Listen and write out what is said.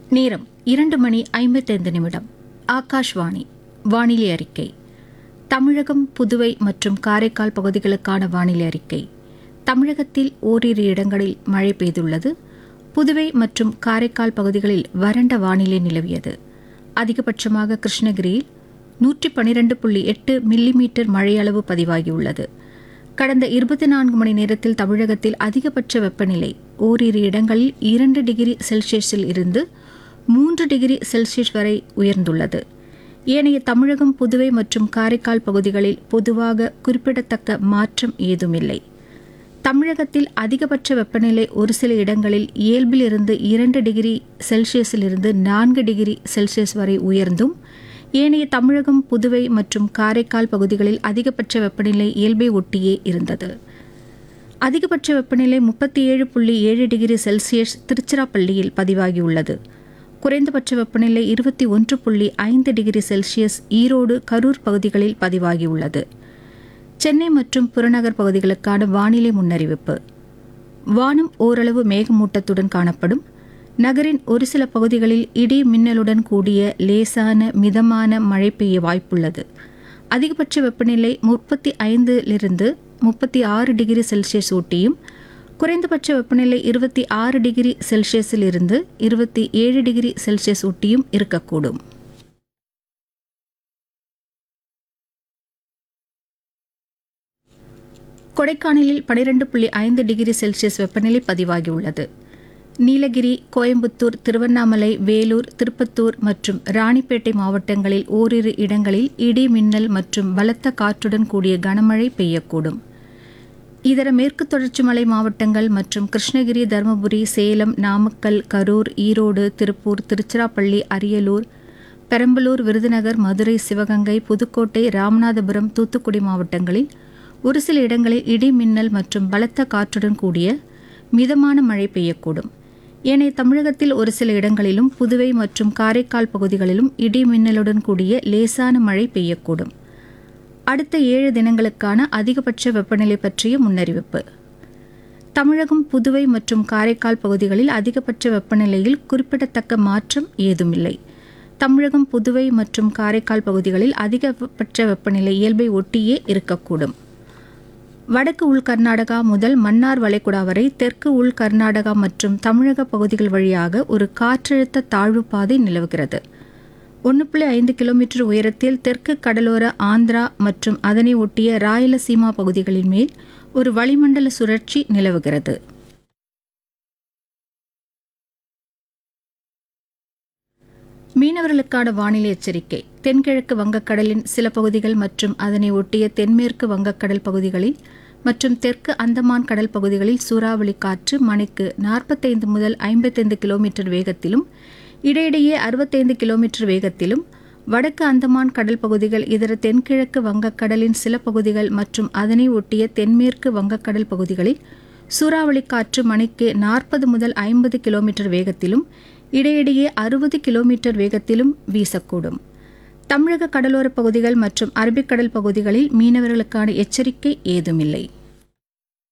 நேரம் இரண்டு மணி ஐம்பத்தைந்து நிமிடம் ஆகாஷ்வாணி வானிலை அறிக்கை தமிழகம் புதுவை மற்றும் காரைக்கால் பகுதிகளுக்கான வானிலை அறிக்கை தமிழகத்தில் ஓரிரு இடங்களில் மழை பெய்துள்ளது புதுவை மற்றும் காரைக்கால் பகுதிகளில் வறண்ட வானிலை நிலவியது அதிகபட்சமாக கிருஷ்ணகிரியில் நூற்றி பனிரெண்டு புள்ளி எட்டு மில்லிமீட்டர் மழையளவு பதிவாகியுள்ளது கடந்த இருபத்தி நான்கு மணி நேரத்தில் தமிழகத்தில் அதிகபட்ச வெப்பநிலை ஓரிரு இடங்களில் இரண்டு டிகிரி செல்சியஸில் இருந்து மூன்று டிகிரி செல்சியஸ் வரை உயர்ந்துள்ளது ஏனைய தமிழகம் புதுவை மற்றும் காரைக்கால் பகுதிகளில் பொதுவாக குறிப்பிடத்தக்க மாற்றம் ஏதுமில்லை தமிழகத்தில் அதிகபட்ச வெப்பநிலை ஒரு சில இடங்களில் இயல்பிலிருந்து இரண்டு டிகிரி செல்சியஸிலிருந்து நான்கு டிகிரி செல்சியஸ் வரை உயர்ந்தும் ஏனைய தமிழகம் புதுவை மற்றும் காரைக்கால் பகுதிகளில் அதிகபட்ச வெப்பநிலை இயல்பை ஒட்டியே இருந்தது அதிகபட்ச வெப்பநிலை முப்பத்தி ஏழு புள்ளி ஏழு டிகிரி செல்சியஸ் திருச்சிராப்பள்ளியில் பதிவாகியுள்ளது குறைந்தபட்ச வெப்பநிலை இருபத்தி ஒன்று புள்ளி ஐந்து டிகிரி செல்சியஸ் ஈரோடு கரூர் பகுதிகளில் பதிவாகியுள்ளது சென்னை மற்றும் புறநகர் பகுதிகளுக்கான வானிலை முன்னறிவிப்பு வானம் ஓரளவு மேகமூட்டத்துடன் காணப்படும் நகரின் ஒரு சில பகுதிகளில் இடி மின்னலுடன் கூடிய லேசான மிதமான மழை பெய்ய வாய்ப்புள்ளது அதிகபட்ச வெப்பநிலை முப்பத்தி ஐந்திலிருந்து முப்பத்தி ஆறு டிகிரி செல்சியஸ் ஊட்டியும் குறைந்தபட்ச வெப்பநிலை இருபத்தி ஆறு டிகிரி செல்சியஸில் இருந்து இருபத்தி ஏழு டிகிரி செல்சியஸ் ஊட்டியும் இருக்கக்கூடும் கொடைக்கானலில் பனிரெண்டு புள்ளி ஐந்து டிகிரி செல்சியஸ் வெப்பநிலை பதிவாகியுள்ளது நீலகிரி கோயம்புத்தூர் திருவண்ணாமலை வேலூர் திருப்பத்தூர் மற்றும் ராணிப்பேட்டை மாவட்டங்களில் ஓரிரு இடங்களில் இடி மின்னல் மற்றும் பலத்த காற்றுடன் கூடிய கனமழை பெய்யக்கூடும் இதர மேற்கு தொடர்ச்சி மலை மாவட்டங்கள் மற்றும் கிருஷ்ணகிரி தருமபுரி சேலம் நாமக்கல் கரூர் ஈரோடு திருப்பூர் திருச்சிராப்பள்ளி அரியலூர் பெரம்பலூர் விருதுநகர் மதுரை சிவகங்கை புதுக்கோட்டை ராமநாதபுரம் தூத்துக்குடி மாவட்டங்களில் ஒரு சில இடங்களில் இடி மின்னல் மற்றும் பலத்த காற்றுடன் கூடிய மிதமான மழை பெய்யக்கூடும் ஏனைய தமிழகத்தில் ஒரு சில இடங்களிலும் புதுவை மற்றும் காரைக்கால் பகுதிகளிலும் இடி மின்னலுடன் கூடிய லேசான மழை பெய்யக்கூடும் அடுத்த ஏழு தினங்களுக்கான அதிகபட்ச வெப்பநிலை பற்றிய முன்னறிவிப்பு தமிழகம் புதுவை மற்றும் காரைக்கால் பகுதிகளில் அதிகபட்ச வெப்பநிலையில் குறிப்பிடத்தக்க மாற்றம் ஏதுமில்லை தமிழகம் புதுவை மற்றும் காரைக்கால் பகுதிகளில் அதிகபட்ச வெப்பநிலை இயல்பை ஒட்டியே இருக்கக்கூடும் வடக்கு உள் கர்நாடகா முதல் மன்னார் வளைகுடா வரை தெற்கு உள் கர்நாடகா மற்றும் தமிழக பகுதிகள் வழியாக ஒரு காற்றழுத்த தாழ்வு பாதை நிலவுகிறது ஒன்று புள்ளி ஐந்து கிலோமீட்டர் உயரத்தில் தெற்கு கடலோர ஆந்திரா மற்றும் அதனை ஒட்டிய ராயலசீமா பகுதிகளின் மேல் ஒரு வளிமண்டல சுழற்சி நிலவுகிறது மீனவர்களுக்கான வானிலை எச்சரிக்கை தென்கிழக்கு வங்கக்கடலின் சில பகுதிகள் மற்றும் அதனை ஒட்டிய தென்மேற்கு வங்கக்கடல் பகுதிகளில் மற்றும் தெற்கு அந்தமான் கடல் பகுதிகளில் சூறாவளி காற்று மணிக்கு நாற்பத்தைந்து முதல் ஐம்பத்தைந்து கிலோமீட்டர் வேகத்திலும் இடையிடையே அறுபத்தைந்து கிலோமீட்டர் வேகத்திலும் வடக்கு அந்தமான் கடல் பகுதிகள் இதர தென்கிழக்கு வங்கக்கடலின் சில பகுதிகள் மற்றும் அதனை ஒட்டிய தென்மேற்கு வங்கக்கடல் பகுதிகளில் சூறாவளி காற்று மணிக்கு நாற்பது முதல் ஐம்பது கிலோமீட்டர் வேகத்திலும் இடையிடையே அறுபது கிலோமீட்டர் வேகத்திலும் வீசக்கூடும் தமிழக கடலோரப் பகுதிகள் மற்றும் அரபிக்கடல் பகுதிகளில் மீனவர்களுக்கான எச்சரிக்கை ஏதுமில்லை